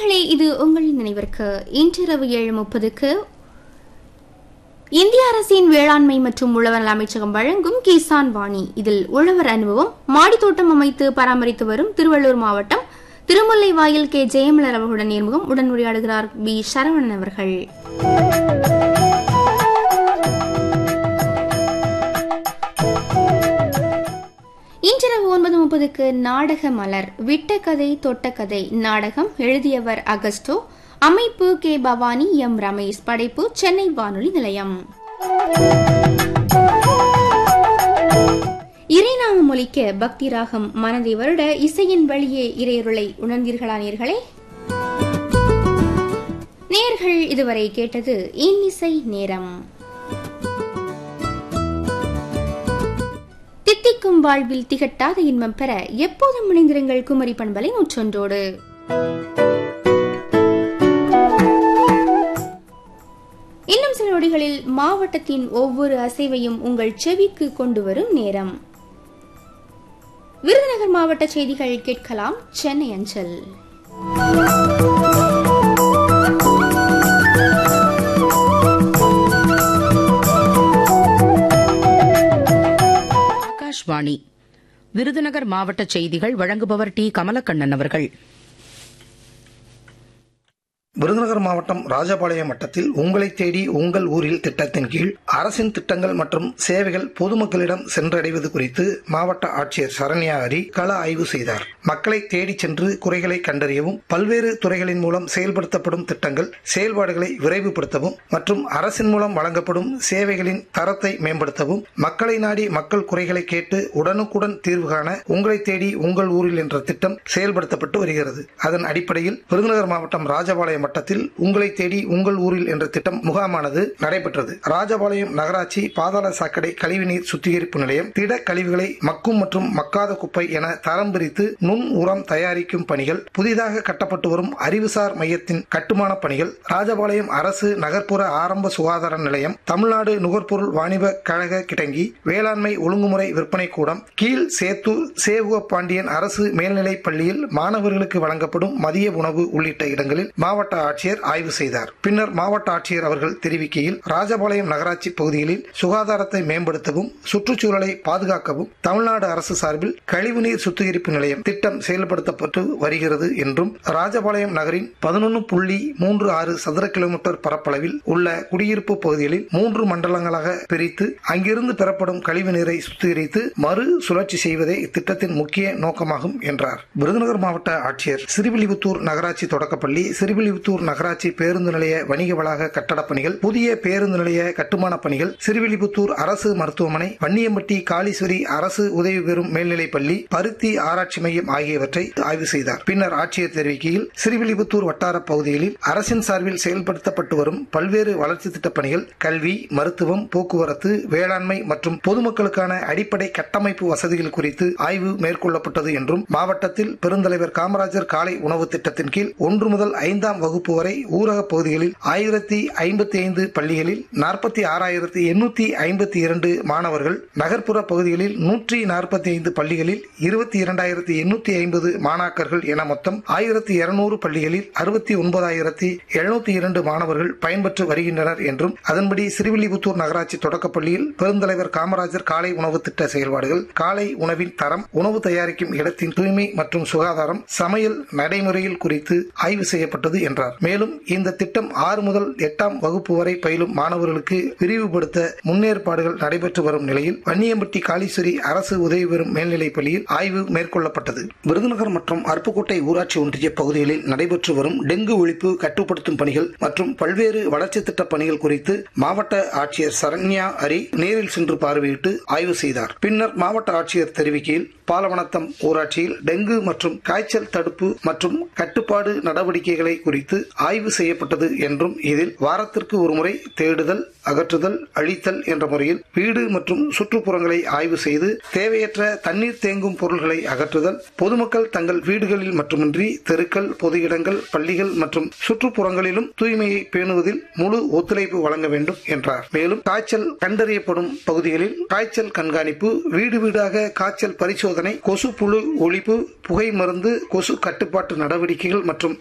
நேர்களே இது உங்களின் நினைவிற்கு இன்றிரவு ஏழு முப்பதுக்கு இந்திய அரசின் வேளாண்மை மற்றும் உழவர் நல அமைச்சகம் வழங்கும் கிசான் வாணி இதில் உழவர் அனுபவம் மாடித்தோட்டம் அமைத்து பராமரித்து வரும் திருவள்ளூர் மாவட்டம் திருமுல்லைவாயில் கே ஜெயமலர் அவர்களுடன் நேர்முகம் உடன் உரையாடுகிறார் பி சரவணன் அவர்கள் இன்றிரவு ஒன்பது முப்பதுக்கு நாடக மலர் விட்ட கதை தொட்ட கதை நாடகம் எழுதியவர் அகஸ்டோ அமைப்பு கே பவானி எம் ரமேஷ் படைப்பு சென்னை வானொலி நிலையம் இறைநாமம் ஒலிக்க பக்தி ராகம் மனதை வருட இசையின் வழியே இறையருளை உணர்ந்தீர்களா நேர்களே நேர்கள் இதுவரை கேட்டது இன்னிசை நேரம் தித்திக்கும் வாழ்வில் திகட்டாத இன்பம் பெற எப்போதும் இணைந்திருங்கள் குமரி பண்பலை நூற்றொன்றோடு இன்னும் சில நொடிகளில் மாவட்டத்தின் ஒவ்வொரு அசைவையும் உங்கள் செவிக்கு கொண்டு வரும் நேரம் விருதுநகர் மாவட்ட செய்திகள் கேட்கலாம் சென்னை அஞ்சல் ஆகாஷ்வாணி விருதுநகர் மாவட்ட செய்திகள் வழங்குபவர் டி கமலக்கண்ணன் அவர்கள் விருதுநகர் மாவட்டம் ராஜபாளையம் வட்டத்தில் உங்களை தேடி உங்கள் ஊரில் திட்டத்தின் கீழ் அரசின் திட்டங்கள் மற்றும் சேவைகள் பொதுமக்களிடம் சென்றடைவது குறித்து மாவட்ட ஆட்சியர் சரண்யா ஹரி கள ஆய்வு செய்தார் மக்களை தேடி சென்று குறைகளை கண்டறியவும் பல்வேறு துறைகளின் மூலம் செயல்படுத்தப்படும் திட்டங்கள் செயல்பாடுகளை விரைவுபடுத்தவும் மற்றும் அரசின் மூலம் வழங்கப்படும் சேவைகளின் தரத்தை மேம்படுத்தவும் மக்களை நாடி மக்கள் குறைகளை கேட்டு உடனுக்குடன் தீர்வு காண உங்களை தேடி உங்கள் ஊரில் என்ற திட்டம் செயல்படுத்தப்பட்டு வருகிறது அதன் அடிப்படையில் விருதுநகர் மாவட்டம் ராஜபாளையம் வட்டத்தில் உங்களை தேடி உங்கள் ஊரில் என்ற திட்டம் முகாமானது நடைபெற்றது ராஜபாளையம் நகராட்சி பாதாள சாக்கடை கழிவுநீர் சுத்திகரிப்பு நிலையம் திட கழிவுகளை மக்கும் மற்றும் மக்காத குப்பை என தரம் பிரித்து நுண் உரம் தயாரிக்கும் பணிகள் புதிதாக கட்டப்பட்டு வரும் அறிவுசார் மையத்தின் கட்டுமான பணிகள் ராஜபாளையம் அரசு நகர்ப்புற ஆரம்ப சுகாதார நிலையம் தமிழ்நாடு நுகர்பொருள் வாணிப கழக கிடங்கி வேளாண்மை ஒழுங்குமுறை விற்பனை கூடம் கீழ் சேத்தூர் சேவுக பாண்டியன் அரசு மேல்நிலைப் பள்ளியில் மாணவர்களுக்கு வழங்கப்படும் மதிய உணவு உள்ளிட்ட இடங்களில் மாவட்ட ஆட்சியர் ஆய்வு செய்தார் பின்னர் மாவட்ட ஆட்சியர் அவர்கள் தெரிவிக்கையில் ராஜபாளையம் நகராட்சி பகுதிகளில் சுகாதாரத்தை மேம்படுத்தவும் சுற்றுச்சூழலை பாதுகாக்கவும் தமிழ்நாடு அரசு சார்பில் கழிவுநீர் சுத்திகரிப்பு நிலையம் திட்டம் செயல்படுத்தப்பட்டு வருகிறது என்றும் ராஜபாளையம் நகரின் பதினொன்று புள்ளி மூன்று ஆறு சதுர கிலோமீட்டர் பரப்பளவில் உள்ள குடியிருப்பு பகுதிகளில் மூன்று மண்டலங்களாக பிரித்து அங்கிருந்து பெறப்படும் கழிவு நீரை சுத்திகரித்து மறு சுழற்சி செய்வதே இத்திட்டத்தின் முக்கிய நோக்கமாகும் என்றார் விருதுநகர் மாவட்ட ஆட்சியர் சிறுவில்லிபுத்தூர் நகராட்சி தொடக்கப்பள்ளி சிறுவில்லிபுத்தூர் நகராட்சி பேருந்து நிலைய வணிக வளாக கட்டடப் பணிகள் புதிய பேருந்து நிலைய கட்டுமான பணிகள் சிறுவில்லிபுத்தூர் அரசு மருத்துவமனை வன்னியம்பட்டி காளீஸ்வரி அரசு உதவி பெறும் மேல்நிலைப் பள்ளி பருத்தி ஆராய்ச்சி மையம் ஆகியவற்றை ஆய்வு செய்தார் பின்னர் ஆட்சியர் தெரிவிக்கையில் சிறுவில்லிபுத்தூர் வட்டார பகுதிகளில் அரசின் சார்பில் செயல்படுத்தப்பட்டு வரும் பல்வேறு வளர்ச்சி திட்டப் பணிகள் கல்வி மருத்துவம் போக்குவரத்து வேளாண்மை மற்றும் பொதுமக்களுக்கான அடிப்படை கட்டமைப்பு வசதிகள் குறித்து ஆய்வு மேற்கொள்ளப்பட்டது என்றும் மாவட்டத்தில் பெருந்தலைவர் காமராஜர் காலை உணவு திட்டத்தின் கீழ் ஒன்று முதல் ஐந்தாம் வகுப்பு வரை ஊரக பகுதிகளில் ஆயிரத்தி ஐம்பத்தி ஐந்து பள்ளிகளில் நாற்பத்தி ஆறாயிரத்தி எண்ணூத்தி ஐம்பத்தி இரண்டு மாணவர்கள் நகர்ப்புற பகுதிகளில் நூற்றி நாற்பத்தி ஐந்து பள்ளிகளில் இருபத்தி இரண்டாயிரத்தி எண்ணூத்தி ஐம்பது மாணாக்கர்கள் என மொத்தம் ஆயிரத்தி இருநூறு பள்ளிகளில் அறுபத்தி ஒன்பதாயிரத்தி எழுநூத்தி இரண்டு மாணவர்கள் பயன்பெற்று வருகின்றனர் என்றும் அதன்படி சிறுவில்லிபுத்தூர் நகராட்சி தொடக்கப் பள்ளியில் பெருந்தலைவர் காமராஜர் காலை உணவு திட்ட செயல்பாடுகள் காலை உணவின் தரம் உணவு தயாரிக்கும் இடத்தின் தூய்மை மற்றும் சுகாதாரம் சமையல் நடைமுறையில் குறித்து ஆய்வு செய்யப்பட்டது என்றார் மேலும் இந்த திட்டம் ஆறு முதல் எட்டாம் வகுப்பு வரை பயிலும் மாணவர்களுக்கு விரிவுபடுத்த முன்னேற்பாடுகள் நடைபெற்று வரும் நிலையில் வன்னியம்பட்டி காளீஸ்வரி அரசு உதவி பெறும் மேல்நிலைப் பள்ளியில் ஆய்வு மேற்கொள்ளப்பட்டது விருதுநகர் மற்றும் அருப்புக்கோட்டை ஊராட்சி ஒன்றிய பகுதிகளில் நடைபெற்று வரும் டெங்கு ஒழிப்பு கட்டுப்படுத்தும் பணிகள் மற்றும் பல்வேறு வளர்ச்சி திட்ட பணிகள் குறித்து மாவட்ட ஆட்சியர் சரண்யா ஹரி நேரில் சென்று பார்வையிட்டு ஆய்வு செய்தார் பின்னர் மாவட்ட ஆட்சியர் தெரிவிக்கையில் பாலவனத்தம் ஊராட்சியில் டெங்கு மற்றும் காய்ச்சல் தடுப்பு மற்றும் கட்டுப்பாடு நடவடிக்கைகளை குறித்து ஆய்வு செய்யப்பட்டது என்றும் இதில் வாரத்திற்கு ஒருமுறை தேடுதல் அகற்றுதல் அழித்தல் என்ற முறையில் வீடு மற்றும் சுற்றுப்புறங்களை ஆய்வு செய்து தேவையற்ற தண்ணீர் தேங்கும் பொருள்களை அகற்றுதல் பொதுமக்கள் தங்கள் வீடுகளில் மட்டுமின்றி தெருக்கள் பொது இடங்கள் பள்ளிகள் மற்றும் சுற்றுப்புறங்களிலும் தூய்மையை பேணுவதில் முழு ஒத்துழைப்பு வழங்க வேண்டும் என்றார் மேலும் காய்ச்சல் கண்டறியப்படும் பகுதிகளில் காய்ச்சல் கண்காணிப்பு வீடு வீடாக காய்ச்சல் பரிசோதனை கொசு புழு ஒழிப்பு புகை மருந்து கொசு கட்டுப்பாட்டு நடவடிக்கைகள் மற்றும்